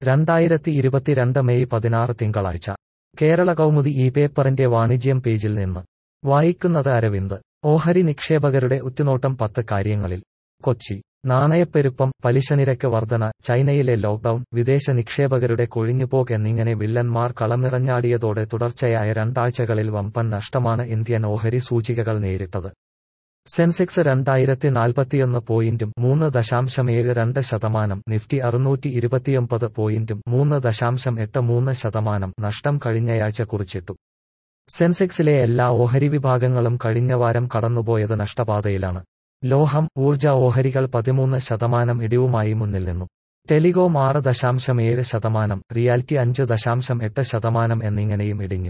രണ്ടായിരത്തി ഇരുപത്തിരണ്ട് മെയ് പതിനാറ് തിങ്കളാഴ്ച കേരള കൗമുദി ഈ പേപ്പറിന്റെ വാണിജ്യം പേജിൽ നിന്ന് വായിക്കുന്നത് അരവിന്ദ് ഓഹരി നിക്ഷേപകരുടെ ഉറ്റുനോട്ടം പത്ത് കാര്യങ്ങളിൽ കൊച്ചി നാണയപ്പെരുപ്പം പലിശനിരക്ക് വർധന ചൈനയിലെ ലോക്ഡൌൺ വിദേശ നിക്ഷേപകരുടെ കൊഴിഞ്ഞുപോക്ക് എന്നിങ്ങനെ വില്ലന്മാർ കളമിറഞ്ഞാടിയതോടെ തുടർച്ചയായ രണ്ടാഴ്ചകളിൽ വമ്പൻ നഷ്ടമാണ് ഇന്ത്യൻ ഓഹരി സൂചികകൾ നേരിട്ടത് സെൻസെക്സ് രണ്ടായിരത്തി നാൽപ്പത്തിയൊന്ന് പോയിന്റും മൂന്ന് ദശാംശം ഏഴ് രണ്ട് ശതമാനം നിഫ്റ്റി അറുന്നൂറ്റി ഇരുപത്തിയൊമ്പത് പോയിന്റും മൂന്ന് ദശാംശം എട്ട് മൂന്ന് ശതമാനം നഷ്ടം കഴിഞ്ഞയാഴ്ച കുറിച്ചിട്ടു സെൻസെക്സിലെ എല്ലാ ഓഹരി വിഭാഗങ്ങളും കഴിഞ്ഞ വാരം കടന്നുപോയത് നഷ്ടപാതയിലാണ് ലോഹം ഊർജ ഓഹരികൾ പതിമൂന്ന് ശതമാനം ഇടിവുമായി മുന്നിൽ നിന്നു ടെലികോം ആറ് ദശാംശം ഏഴ് ശതമാനം റിയാലിറ്റി അഞ്ച് ദശാംശം എട്ട് ശതമാനം എന്നിങ്ങനെയും ഇടിഞ്ഞു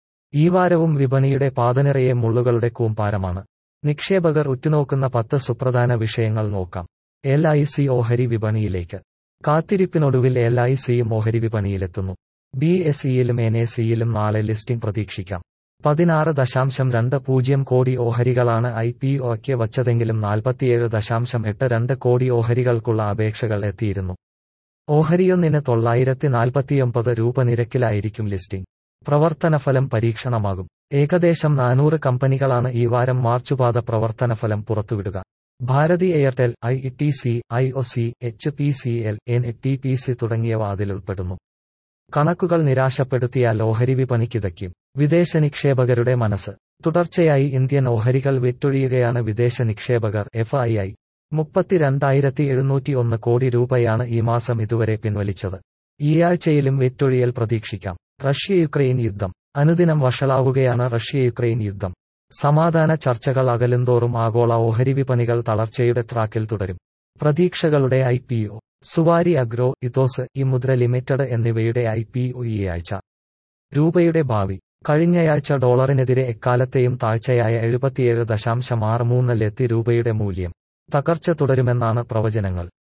ഈ വാരവും വിപണിയുടെ പാതനിറയെ മുള്ളുകളുടെ കൂമ്പാരമാണ് നിക്ഷേപകർ ഉറ്റുനോക്കുന്ന പത്ത് സുപ്രധാന വിഷയങ്ങൾ നോക്കാം എൽ ഐ സി ഓഹരി വിപണിയിലേക്ക് കാത്തിരിപ്പിനൊടുവിൽ എൽ ഐ സിയും ഓഹരി വിപണിയിലെത്തുന്നു ബി എസ് ഇയിലും എൻ എ സിയിലും നാളെ ലിസ്റ്റിംഗ് പ്രതീക്ഷിക്കാം പതിനാറ് ദശാംശം രണ്ട് പൂജ്യം കോടി ഓഹരികളാണ് ഐ പി ഒക്ക് വച്ചതെങ്കിലും നാൽപ്പത്തിയേഴ് ദശാംശം എട്ട് രണ്ട് കോടി ഓഹരികൾക്കുള്ള അപേക്ഷകൾ എത്തിയിരുന്നു ഓഹരിയൊന്നിന് തൊള്ളായിരത്തി നാൽപ്പത്തിയൊമ്പത് രൂപ നിരക്കിലായിരിക്കും ലിസ്റ്റിംഗ് പ്രവർത്തനഫലം പരീക്ഷണമാകും ഏകദേശം നാനൂറ് കമ്പനികളാണ് ഈ വാരം മാർച്ചുപാത പ്രവർത്തനഫലം പുറത്തുവിടുക Bharti Airtel I T C I O C H P C L N T P C തുടങ്ങിയവ അതിലുൾപ്പെടുന്നു കണക്കുകൾ നിരാശപ്പെടുത്തിയാൽ ഓഹരി വിപണി കിതയ്ക്കും വിദേശ നിക്ഷേപകരുടെ മനസ്സ് തുടർച്ചയായി ഇന്ത്യൻ ഓഹരികൾ വിറ്റൊഴിയുകയാണ് വിദേശ നിക്ഷേപകർ എഫ് ഐ ഐ മുപ്പത്തിരണ്ടായിരത്തി എഴുന്നൂറ്റി ഒന്ന് കോടി രൂപയാണ് ഈ മാസം ഇതുവരെ പിൻവലിച്ചത് ഈയാഴ്ചയിലും വിറ്റൊഴിയൽ പ്രതീക്ഷിക്കാം റഷ്യ യുക്രൈൻ യുദ്ധം അനുദിനം വഷളാവുകയാണ് റഷ്യ യുക്രൈൻ യുദ്ധം സമാധാന ചർച്ചകൾ അകലുന്തോറും ആഗോള ഓഹരി വിപണികൾ തളർച്ചയുടെ ട്രാക്കിൽ തുടരും പ്രതീക്ഷകളുടെ I P O Zuari Agro Ethos e Mudhra limited എന്നിവയുടെ ഐ പി ഒ ഈ ആഴ്ച രൂപയുടെ ഭാവി കഴിഞ്ഞയാഴ്ച ഡോളറിനെതിരെ എക്കാലത്തെയും താഴ്ചയായ എഴുപത്തിയേഴ് ദശാംശം ആറ് മൂന്നിലെത്തി രൂപയുടെ മൂല്യം തകർച്ച തുടരുമെന്നാണ് പ്രവചനങ്ങൾ